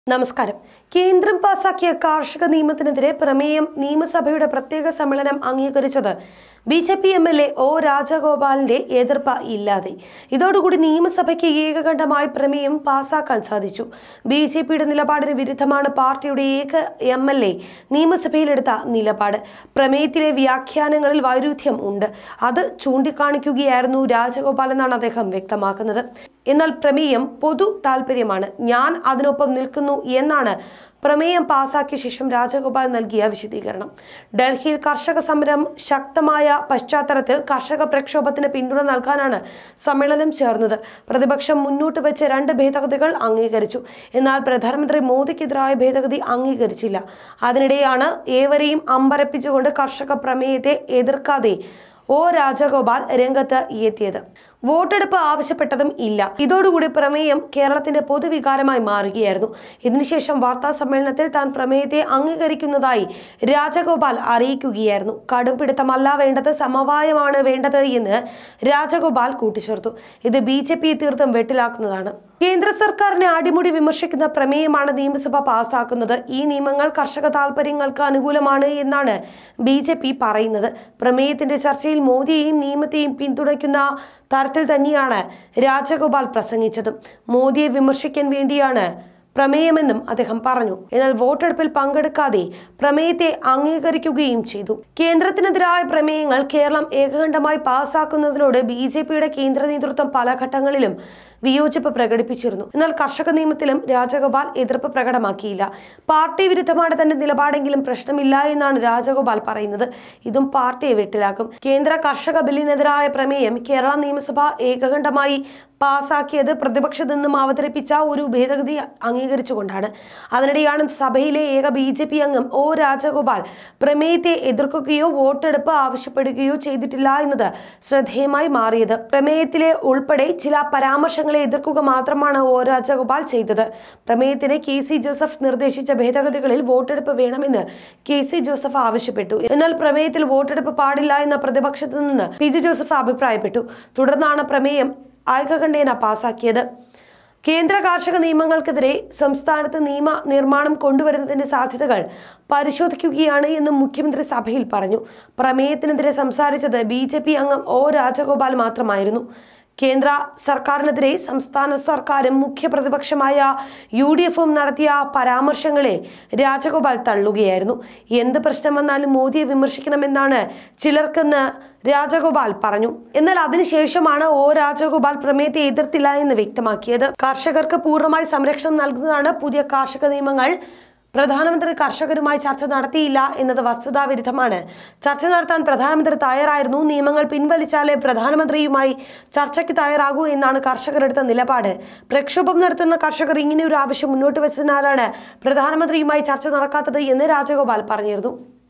നമസ്കാരം കേന്ദ്രം പാസാക്കിയ കാർഷിക നിയമത്തിനെതിരെ പ്രമേയം നിയമസഭയുടെ പ്രത്യേക സമ്മേളനം അംഗീകരിച്ചത് B J P M L A O രാജഗോപാലിന്റെ എതിർപ്പ് ഇല്ലാതെ ഇതോടുകൂടി നിയമസഭയ്ക്ക് ഏകകണ്ഠമായി പ്രമേയം പാസാക്കാൻ സാധിച്ചു ബി ജെ പിയുടെ നിലപാടിന് വിരുദ്ധമാണ് പാർട്ടിയുടെ ഏക എം എൽ എ നിയമസഭയിലെടുത്ത നിലപാട് പ്രമേയത്തിലെ വ്യാഖ്യാനങ്ങളിൽ വൈരുദ്ധ്യം ഉണ്ട് അത് ചൂണ്ടിക്കാണിക്കുകയായിരുന്നു രാജഗോപാൽ എന്നാണ് അദ്ദേഹം വ്യക്തമാക്കുന്നത് എന്നാൽ പ്രമേയം പൊതു താല്പര്യമാണ് ഞാൻ അതിനൊപ്പം നിൽക്കുന്നു എന്നാണ് പ്രമേയം പാസാക്കിയ ശേഷം രാജഗോപാൽ നൽകിയ വിശദീകരണം ഡൽഹിയിൽ കർഷക സമരം ശക്തമായ പശ്ചാത്തലത്തിൽ കർഷക പ്രക്ഷോഭത്തിന് പിന്തുണ നൽകാനാണ് സമ്മേളനം ചേർന്നത് പ്രതിപക്ഷം മുന്നോട്ട് വെച്ച രണ്ട് ഭേദഗതികൾ അംഗീകരിച്ചു എന്നാൽ പ്രധാനമന്ത്രി മോദിക്കെതിരായ ഭേദഗതി അംഗീകരിച്ചില്ല അതിനിടെയാണ് ഏവരെയും അമ്പരപ്പിച്ചുകൊണ്ട് കർഷക പ്രമേയത്തെ എതിർക്കാതെ ഒ രാജഗോപാൽ രംഗത്ത് എത്തിയത് വോട്ടെടുപ്പ് ആവശ്യപ്പെട്ടതും ഇല്ല ഇതോടുകൂടി പ്രമേയം കേരളത്തിന്റെ പൊതുവികാരമായി മാറുകയായിരുന്നു ഇതിനുശേഷം വാർത്താ സമ്മേളനത്തിൽ താൻ പ്രമേയത്തെ അംഗീകരിക്കുന്നതായി രാജഗോപാൽ അറിയിക്കുകയായിരുന്നു കടും പിടുത്തമല്ല വേണ്ടത് സമവായമാണ് വേണ്ടത് എന്ന് രാജഗോപാൽ കൂട്ടിച്ചേർത്തു ഇത് ബി ജെ പി തീർത്തും വെട്ടിലാക്കുന്നതാണ് കേന്ദ്ര സർക്കാരിനെ അടിമുടി വിമർശിക്കുന്ന പ്രമേയമാണ് നിയമസഭ പാസാക്കുന്നത് ഈ നിയമങ്ങൾ കർഷക താൽപര്യങ്ങൾക്ക് അനുകൂലമാണ് എന്നാണ് ബി ജെ പി പറയുന്നത് പ്രമേയത്തിന്റെ ചർച്ചയിൽ മോദിയെയും നിയമത്തെയും പിന്തുണയ്ക്കുന്ന തരത്തിൽ തന്നെയാണ് രാജഗോപാൽ പ്രസംഗിച്ചതും മോദിയെ വിമർശിക്കാൻ വേണ്ടിയാണ് പ്രമേയമെന്നും അദ്ദേഹം പറഞ്ഞു എന്നാൽ വോട്ടെടുപ്പിൽ പങ്കെടുക്കാതെ പ്രമേയത്തെ അംഗീകരിക്കുകയും ചെയ്തു കേന്ദ്രത്തിനെതിരായ പ്രമേയങ്ങൾ കേരളം ഏകകണ്ഠമായി പാസാക്കുന്നതിനോട് ബി ജെ പിയുടെ കേന്ദ്ര നേതൃത്വം പല ഘട്ടങ്ങളിലും വിയോജിപ്പ് പ്രകടിപ്പിച്ചിരുന്നു എന്നാൽ കർഷക നിയമത്തിലും രാജഗോപാൽ എതിർപ്പ് പ്രകടമാക്കിയില്ല പാർട്ടി വിരുദ്ധമാണ് തന്റെ നിലപാടെങ്കിലും പ്രശ്നമില്ല എന്നാണ് രാജഗോപാൽ പറയുന്നത് ഇതും പാർട്ടിയെ വെട്ടിലാക്കും കേന്ദ്ര കർഷക ബില്ലിനെതിരായ പ്രമേയം കേരള നിയമസഭ ഏകകണ്ഠമായി പാസാക്കിയത് പ്രതിപക്ഷത്തു നിന്നും അവതരിപ്പിച്ച ഒരു ഭേദഗതി അംഗീകരിച്ചുകൊണ്ടാണ് അതിനിടെയാണ് സഭയിലെ ഏക ബി ജെ പി അംഗം ഒ രാജഗോപാൽ പ്രമേയത്തെ എതിർക്കുകയോ വോട്ടെടുപ്പ് ആവശ്യപ്പെടുകയോ ചെയ്തിട്ടില്ല എന്നത് ശ്രദ്ധേയമായി മാറിയത് പ്രമേയത്തിലെ ഉൾപ്പെടെ ചില പരാമർശങ്ങളെ എതിർക്കുക മാത്രമാണ് ഒ രാജഗോപാൽ ചെയ്തത് പ്രമേയത്തിന് കെ സി ജോസഫ് നിർദ്ദേശിച്ച ഭേദഗതികളിൽ വോട്ടെടുപ്പ് വേണമെന്ന് കെ സി ജോസഫ് ആവശ്യപ്പെട്ടു എന്നാൽ പ്രമേയത്തിൽ വോട്ടെടുപ്പ് പാടില്ല എന്ന പ്രതിപക്ഷത്തു നിന്ന് പി ജെ ജോസഫ് അഭിപ്രായപ്പെട്ടു തുടർന്നാണ് പ്രമേയം ഐകകണ്ഠേന പാസാക്കിയത് കേന്ദ്ര കാർഷിക നിയമങ്ങൾക്കെതിരെ സംസ്ഥാനത്ത് നിയമ നിർമ്മാണം കൊണ്ടുവരുന്നതിന്റെ സാധ്യതകൾ പരിശോധിക്കുകയാണ് എന്ന് മുഖ്യമന്ത്രി സഭയിൽ പറഞ്ഞു പ്രമേയത്തിനെതിരെ സംസാരിച്ചത് ബി അംഗം ഒ രാജഗോപാൽ മാത്രമായിരുന്നു കേന്ദ്ര സർക്കാരിനെതിരെ സംസ്ഥാന സർക്കാരും മുഖ്യ പ്രതിപക്ഷമായ യു ഡി എഫും നടത്തിയ പരാമർശങ്ങളെ രാജഗോപാൽ തള്ളുകയായിരുന്നു എന്ത് പ്രശ്നം വന്നാലും മോദിയെ വിമർശിക്കണമെന്നാണ് ചിലർക്കെന്ന് രാജഗോപാൽ പറഞ്ഞു എന്നാൽ അതിനുശേഷമാണ് ഒ രാജഗോപാൽ പ്രമേയത്തെ എതിർത്തില്ല എന്ന് വ്യക്തമാക്കിയത് കർഷകർക്ക് പൂർണ്ണമായി സംരക്ഷണം നൽകുന്നതാണ് പുതിയ കാർഷിക നിയമങ്ങൾ പ്രധാനമന്ത്രി കർഷകരുമായി ചർച്ച നടത്തിയില്ല എന്നത് വസ്തുതാവിരുദ്ധമാണ് ചർച്ച നടത്താൻ പ്രധാനമന്ത്രി തയ്യാറായിരുന്നു നിയമങ്ങൾ പിൻവലിച്ചാലേ പ്രധാനമന്ത്രിയുമായി ചർച്ചയ്ക്ക് തയ്യാറാകൂ എന്നാണ് കർഷകരെടുത്ത നിലപാട് പ്രക്ഷോഭം നടത്തുന്ന കർഷകർ ഇങ്ങനെ ഒരു ആവശ്യം മുന്നോട്ട് വെച്ചതിനാലാണ് പ്രധാനമന്ത്രിയുമായി ചർച്ച നടക്കാത്തത് എന്ന് രാജഗോപാൽ പറഞ്ഞിരുന്നു